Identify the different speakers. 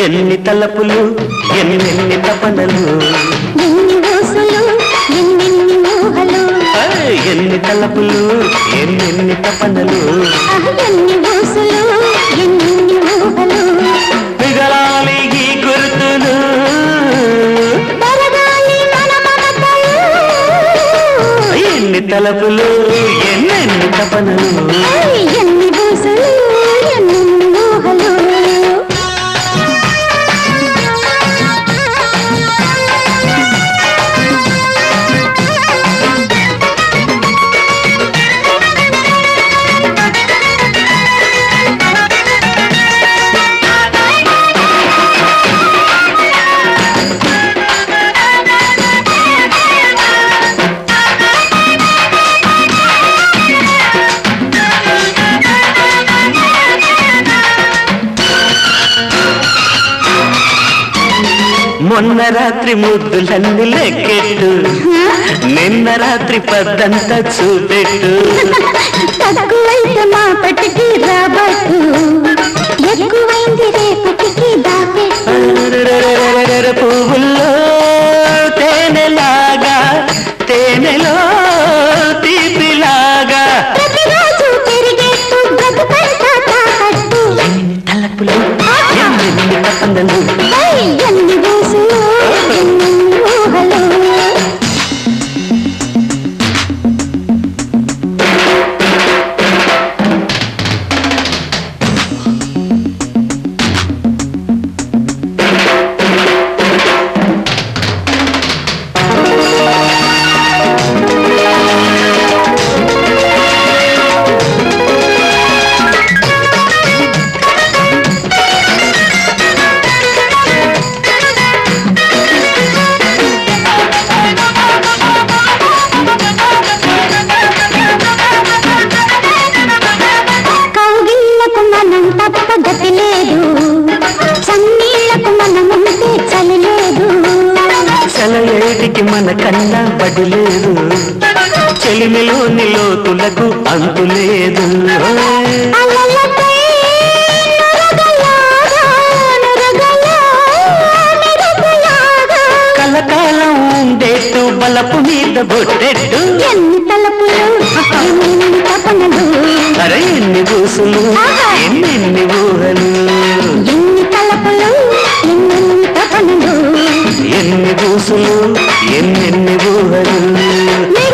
Speaker 1: ఎన్ని తలపులు ఎన్నెన్ని తపనలు
Speaker 2: ఎన్ని ఊసులు ఎన్నెన్ని ఊహలు
Speaker 1: ఏయ్, ఎన్ని తలపులు ఎన్నెన్ని తపనలు
Speaker 2: ఆహ్, ఎన్ని ఊసులు ఎన్నెన్ని ఊహలు
Speaker 1: మిగలాలి ఈ గుర్తులు
Speaker 2: పెరగాలి మన మమతలు
Speaker 1: ఎన్ని తలపులు ఎన్నెన్ని తపనలు
Speaker 2: ఏయ్, ఎన్ని ఊసులు ఎన్నెన్ని ఊహలు
Speaker 1: మొన్న రాత్రి ముద్దులన్నీ లెక్కెట్టు నిన్న రాత్రి పద్దంతా చూపెట్టు
Speaker 2: తక్కువైతే మా పట్టికి రాబట్టు ఎక్కువైంది రేపటికి దాపెట్టు
Speaker 1: అరెరెరెరెరెరెరె పువ్వుల్లో తేనెలాగా తేనెలో తీపిలాగా
Speaker 2: ప్రతిరోజు పెరిగేట్టు బ్రతుకంతా తాకట్టు
Speaker 1: ఎన్ని తలపులు ఎన్ని తపనలు
Speaker 2: ఏయ్, ఎన్ని ఊసులు ఎన్ని ఊహలు కౌగిళ్ళకు మనం తప్ప గతి లేదు చన్నీళ్లకు మనముంటే చలి లేదు
Speaker 1: సెలయేటికి మన కన్నా బడిలేదు చెలిమిలోని లోతులకు అంతు లేదు
Speaker 2: అలలపై నురగలాగా, నురగలా, మెరుపులాగా.
Speaker 1: కలకాలం ఉండేట్టు బలపు మీద బొట్టెట్టు
Speaker 2: ఎన్ని తలపులు ఎన్ని తపనలు
Speaker 1: అరే ఎన్ని బూసులు ఎన్నెన్ని ఊహలు
Speaker 2: ఎన్ని తలపులు ఎన్ని తపనలు
Speaker 1: ఎన్ని బూసులు ఎన్నెన్ని ఊహలు
Speaker 2: నీ